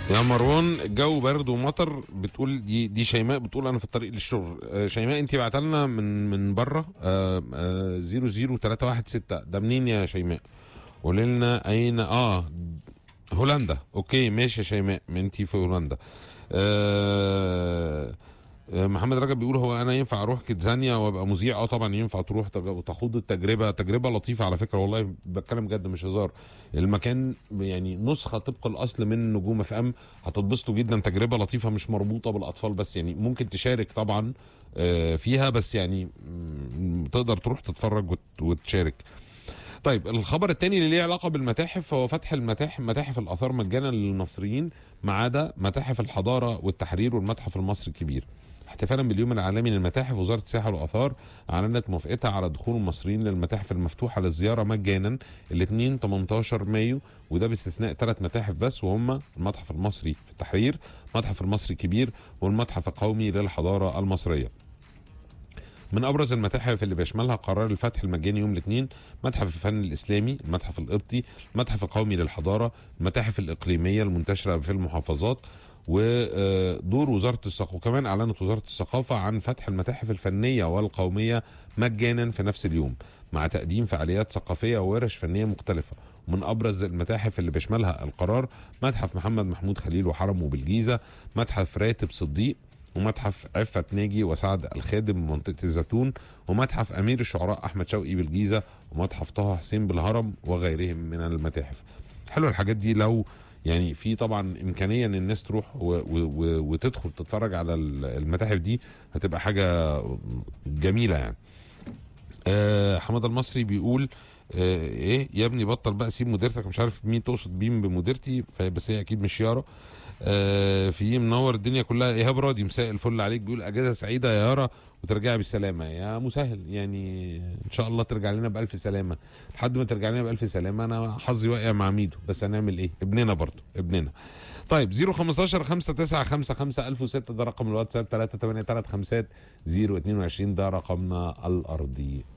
يا مروان الجو برد ومطر بتقول دي دي شيماء بتقول انا في الطريق للشغل آه، شيماء انت بعت لنا من من بره 00316 ده منين يا شيماء قولي لنا اين اه هولندا اوكي ماشي يا شيماء ما انت في هولندا آه آه، محمد رجب بيقول هو انا ينفع اروح كيدزانيا وابقى مذيع اه طبعا ينفع تروح تج- وتخوض التجربه تجربه لطيفه على فكره والله بتكلم جد مش هزار المكان يعني نسخه طبق الاصل من نجوم اف ام هتتبسطوا جدا تجربه لطيفه مش مربوطه بالاطفال بس يعني ممكن تشارك طبعا آه، فيها بس يعني مم، تقدر تروح تتفرج وت- وتشارك طيب الخبر الثاني اللي ليه علاقه بالمتاحف هو فتح المتاحف متاحف الاثار مجانا للمصريين ما عدا متاحف الحضاره والتحرير والمتحف المصري الكبير احتفالا باليوم العالمي للمتاحف وزاره السياحه والاثار اعلنت موافقتها على دخول المصريين للمتاحف المفتوحه للزياره مجانا الاثنين 18 مايو وده باستثناء ثلاث متاحف بس وهم المتحف المصري في التحرير المتحف المصري الكبير والمتحف القومي للحضاره المصريه من ابرز المتاحف اللي بيشملها قرار الفتح المجاني يوم الاثنين متحف الفن الاسلامي المتحف القبطي المتحف القومي للحضاره المتاحف الاقليميه المنتشره في المحافظات ودور وزاره الثقافه وكمان اعلنت وزاره الثقافه عن فتح المتاحف الفنيه والقوميه مجانا في نفس اليوم مع تقديم فعاليات ثقافيه وورش فنيه مختلفه ومن ابرز المتاحف اللي بيشملها القرار متحف محمد محمود خليل وحرمه بالجيزه متحف راتب صديق ومتحف عفة ناجي وسعد الخادم بمنطقة الزيتون ومتحف أمير الشعراء أحمد شوقي بالجيزة ومتحف طه حسين بالهرم وغيرهم من المتاحف حلو الحاجات دي لو يعني في طبعا إمكانية إن الناس تروح و و و وتدخل تتفرج على ال- المتاحف دي هتبقى حاجة جميلة يعني آه حماد المصري بيقول آه ايه يا ابني بطل بقى سيب مديرتك مش عارف مين تقصد بيه بمديرتي فهي- بس هي اكيد مش يارا آه في منور الدنيا كلها ايهاب راضي مساء الفل عليك بيقول اجازه سعيده يا يارا وترجعي بالسلامه يا مسهل يعني ان شاء الله ترجع لنا بالف سلامه لحد ما ترجع لنا بالف سلامه انا حظي واقع مع ميدو بس هنعمل ايه ابننا برضه ابننا طيب 015 5955 1006 ده رقم الواتساب 383 022 ده رقمنا الارضي